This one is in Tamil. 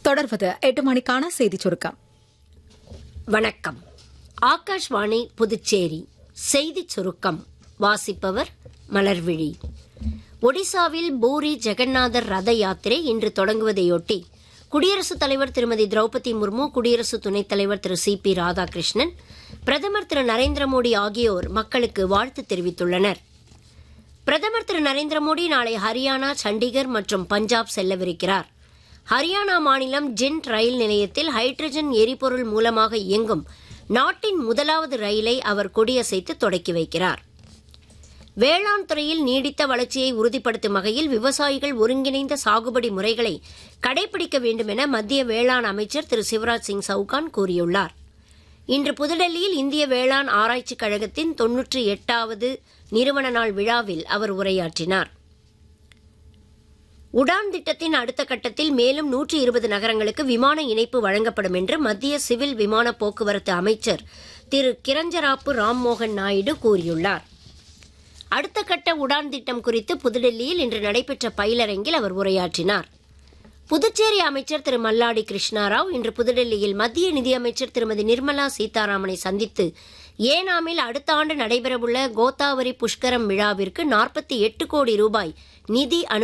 தொடர்வது எட்டு மணிக்கான செய்திச் சுருக்கம் வணக்கம் ஆகாஷ்வாணி புதுச்சேரி செய்திச் சுருக்கம் வாசிப்பவர் மலர்விழி ஒடிசாவில் பூரி ஜெகநாதர் ரத யாத்திரை இன்று தொடங்குவதையொட்டி குடியரசுத் தலைவர் திருமதி திரௌபதி முர்மு குடியரசு துணைத் தலைவர் திரு சி பி ராதாகிருஷ்ணன் பிரதமர் திரு நரேந்திர மோடி ஆகியோர் மக்களுக்கு வாழ்த்து தெரிவித்துள்ளனர் பிரதமர் திரு நரேந்திர மோடி நாளை ஹரியானா சண்டிகர் மற்றும் பஞ்சாப் செல்லவிருக்கிறார் ஹரியானா மாநிலம் ஜிண்ட் ரயில் நிலையத்தில் ஹைட்ரஜன் எரிபொருள் மூலமாக இயங்கும் நாட்டின் முதலாவது ரயிலை அவர் கொடியசைத்து தொடக்கி வைக்கிறார் வேளாண் துறையில் நீடித்த வளர்ச்சியை உறுதிப்படுத்தும் வகையில் விவசாயிகள் ஒருங்கிணைந்த சாகுபடி முறைகளை கடைபிடிக்க வேண்டும் என மத்திய வேளாண் அமைச்சர் திரு சிவராஜ் சிங் சவுகான் கூறியுள்ளார் இன்று புதுடெல்லியில் இந்திய வேளாண் ஆராய்ச்சிக் கழகத்தின் தொன்னூற்றி எட்டாவது நிறுவன நாள் விழாவில் அவர் உரையாற்றினார் உடான் திட்டத்தின் அடுத்த கட்டத்தில் மேலும் நூற்றி இருபது நகரங்களுக்கு விமான இணைப்பு வழங்கப்படும் என்று மத்திய சிவில் விமான போக்குவரத்து அமைச்சர் திரு கிரஞ்சராப்பு ராம்மோகன் நாயுடு கூறியுள்ளார் அடுத்த கட்ட உடான் திட்டம் குறித்து புதுடெல்லியில் இன்று நடைபெற்ற பயிலரங்கில் அவர் உரையாற்றினார் புதுச்சேரி அமைச்சர் திரு மல்லாடி கிருஷ்ணாராவ் இன்று புதுடெல்லியில் மத்திய நிதியமைச்சர் திருமதி நிர்மலா சீதாராமனை சந்தித்து ஏனாமில் அடுத்த ஆண்டு நடைபெறவுள்ள கோதாவரி புஷ்கரம் விழாவிற்கு நாற்பத்தி எட்டு கோடி ரூபாய் நிதி அனு